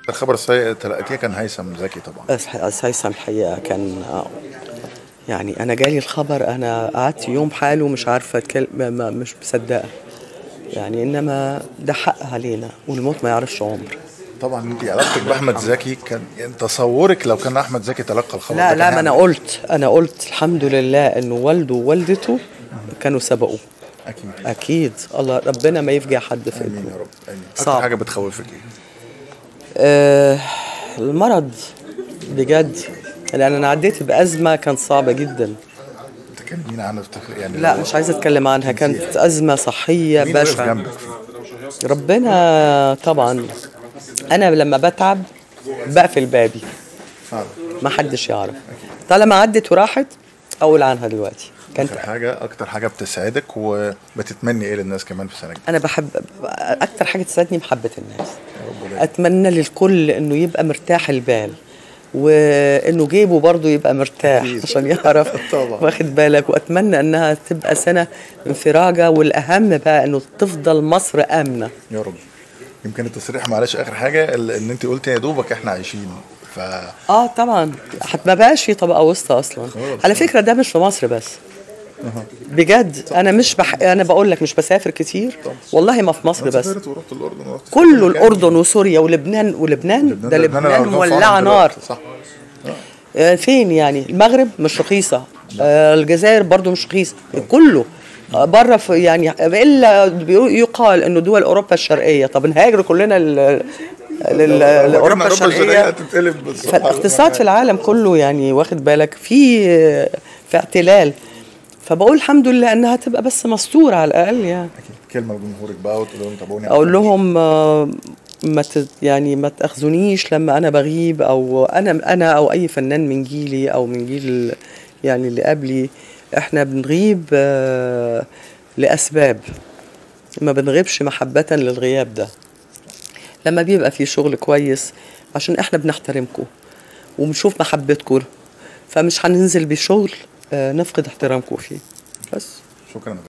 الخبر السيء تلقيتيه كان هيثم زكي طبعا أس- هيثم الحقيقة كان آه، يعني أنا جالي الخبر أنا قعدت يوم حاله مش عارفة أتكلم ما- ما- مش مصدقة يعني إنما ده حق علينا والموت ما يعرفش عمر طبعا انت علاقتك باحمد زكي كان يعني تصورك لو كان احمد زكي تلقى الخبر لا ده لا كان ما أنا هيعمل قلت أنا قلت الحمد لله إنه والده ووالدته كانوا سبقوه إيه؟ اكيد أكيد الله ربنا ما يفجع حد في امين ابنه يا رب امين اكتر صعب. حاجه بتخوفك ايه آه المرض بجد لأن أنا عديت بأزمة كانت صعبة جدا تكلمينا عنها بتخ... يعني لا مش عايزة أتكلم عنها كانت أزمة صحية مين واقف بشعة جنبك ربنا طبعا انا لما بتعب بقفل بابي فعلا ما حدش يعرف طالما عدت وراحت اقول عنها دلوقتي كانت اكتر حاجه اكتر حاجه بتسعدك وبتتمني ايه للناس كمان في سنه جديده انا بحب اكتر حاجه تسعدني محبه الناس اتمنى للكل انه يبقى مرتاح البال وانه جيبه برضه يبقى مرتاح أكيد. عشان يعرف طبعا. واخد بالك واتمنى انها تبقى سنه انفراجه والاهم بقى انه تفضل مصر امنه يا رب يمكن التصريح معلش اخر حاجه ال- ان انت قلتي يا دوبك احنا عايشين ف اه طبعا حت ما بقاش في طبقه وسطى اصلا خلاص. على فكره ده مش في مصر بس بجد انا مش بح... انا بقول لك مش بسافر كتير والله ما في مصر بس سافرت ورحت الاردن ورحت كله الاردن وسوريا ولبنان ولبنان ده لبنان مولعه نار صح آه، فين يعني المغرب مش رخيصه آه، الجزائر برضو مش رخيصه كله آه، بره في يعني الا بيقول- يقال انه دول اوروبا الشرقيه طب نهاجر كلنا ل- لل- لاوروبا الشرقيه تتقلب بس فالاقتصاد في العالم كله يعني واخد بالك في في اعتلال فبقول الحمد لله انها تبقى بس مستوره على الاقل يعني كلمه لجمهورك بقى وتقول لهم تابعوني على اقول الفيس. لهم آه، ما ت- يعني ما تاخذونيش لما انا بغيب او انا انا او اي فنان من جيلي او من جيل يعني اللي قبلي احنا بنغيب آه، لاسباب ما بنغيبش محبه للغياب ده لما بيبقى في شغل كويس عشان احنا بنحترمكم وبنشوف محبتكم فمش هننزل بشغل آه، نفقد احترامكم فيه بس شكرا